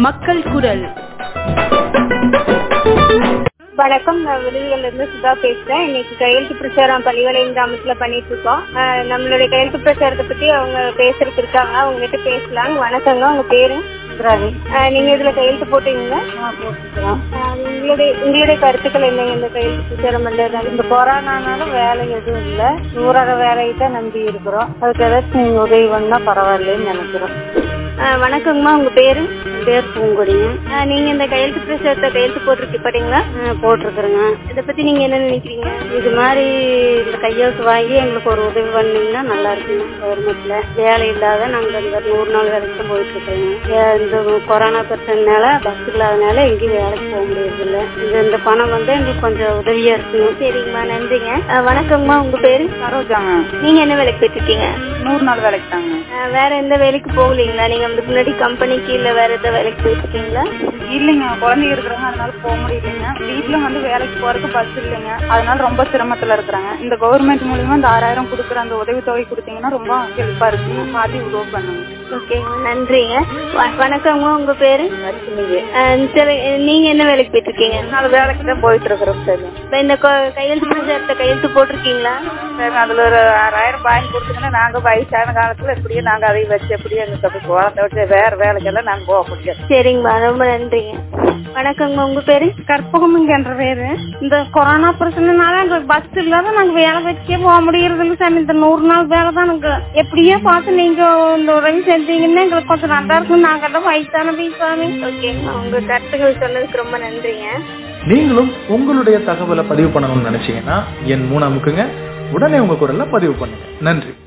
மக்கள் குரல் வணக்கம் நான் விருதுகள்ல இருந்து சுதா பேசுறேன் இன்னைக்கு கையெழுத்து பிரச்சாரம் பள்ளிவளையம் கிராமத்துல பண்ணிட்டு இருக்கோம் ஆஹ் நம்மளுடைய கையெழுத்து பிரச்சாரத்தை பத்தி அவங்க பேசுறதுக்கு இருக்காங்க அவங்க கிட்ட பேசலாம் வணக்கங்க உங்க பேரு ஆஹ் நீங்க இதுல கையெழுத்து போட்டீங்களா ஆஹ் உங்களுடைய உங்களுடைய கருத்துக்கள் என்னங்க இந்த கையெழுத்து பிரச்சாரம் பண்றது இந்த கொரோனானால வேலை எதுவும் இல்ல ஊரக வேலையை தான் நம்பி இருக்கிறோம் அதுக்கு ஏதாச்சும் நீங்க உதவி பண்ணா பரவாயில்லைன்னு நினைக்கிறோம் ஆஹ் வணக்கங்கம்மா உங்க பேரு பேர் பூங்கொடிங்க ஆஹ் நீங்க இந்த கையெழுத்து பிரச்சாரத்தை கையெழுத்து போட்டிருக்கு பாத்தீங்களா போட்டிருக்கிறேங்க இதை பத்தி நீங்க என்ன நினைக்கிறீங்க இது மாதிரி இந்த கையெழுத்து வாங்கி எங்களுக்கு ஒரு உதவி பண்ணீங்கன்னா நல்லா இருக்குங்க கவர்மெண்ட்ல வேலை இல்லாத நாங்க இந்த நூறு நாள் வேலைக்கு தான் போயிட்டு இருக்கோங்க இந்த கொரோனா பிரச்சனைனால பஸ் இல்லாதனால எங்கேயும் வேலைக்கு போக முடியறது இல்ல இந்த இந்த பணம் வந்து எங்களுக்கு கொஞ்சம் உதவியா இருக்குங்க சரிங்கம்மா நன்றிங்க ஆஹ் வணக்கங்கம்மா உங்க பேரு சரோஜாங்க நீங்க என்ன வேலைக்கு போயிட்டு இருக்கீங்க நூறு நாள் வேலைக்கு தாங்க ஆஹ் வேற எந்த வேலைக்கு போகலீங்களா நீங்க அதுக்கு முன்னாடி கம்பெனிக்கு இல்ல வேற எந்த வேலைக்கு போயிட்டு இருக்கீங்களா இல்லைங்க குழந்தைங்க இருக்கிறாங்க அதனால போக முடியலைங்க வீட்டுல வந்து வேலைக்கு போறதுக்கு பஸ் இல்லைங்க அதனால ரொம்ப சிரமத்துல இருக்கிறாங்க இந்த கவர்மெண்ட் மூலியமா இந்த ஆறாயிரம் கொடுக்குற அந்த உதவித்தொகை கொடுத்தீங்கன்னா ரொம்ப ஹெல்ப்பா இருக்குங்க மாத்தி உதவி பண்ணுங்க ஓகேங்க நன்றிங்க வ- வணக்கங்க உங்க பேரு ஆஹ் சரி நீங்க என்ன வேலைக்கு போயிட்டு இருக்கீங்க நாலு வேலைக்கு தான் போயிட்டு இருக்கிறோம் சரி இப்ப இந்த கொ- கையெழுத்து பிரச்சாரத்தை கையெழுத்து போட்டிருக்கீங்களா சரி அதுல ஒரு ஆறாயிரம் வாங்கி கொடுத்தீங்கன்னா நாங்க வயசான காலத்துல எப்படியும் நாங்க அதை வச்சு எப்படியும் எங்களுக்கு அப்படி குழந்தை வச்சு வேற வேலைக்கெல்லாம் நாங்க போக முடியாது சரிங்கம்மா ரொம்ப நன்றிங்க வணக்கங்க உங்க பேரு கற்பகமுங்க என்ற பேரு இந்த கொரோனா பிரச்சனைனால எங்களுக்கு பஸ் இல்லாத நாங்க வேலை வச்சே போக முடியறது இல்ல சாமி இந்த நூறு நாள் வேலை தான் எனக்கு எப்படியோ பார்த்து நீங்க இந்த உதவி செஞ்சீங்கன்னா எங்களுக்கு கொஞ்சம் நல்லா இருக்கும் நாங்க எல்லாம் வயசான சாமி ஓகேங்கம்மா உங்க கருத்துக்கள் சொன்னதுக்கு ரொம்ப நன்றிங்க நீங்களும் உங்களுடைய தகவலை பதிவு பண்ணணும்னு நினைச்சீங்கன்னா என் மூணு அமுக்குங்க உடனே உங்க குரல்ல பதிவு பண்ணுங்க நன்றி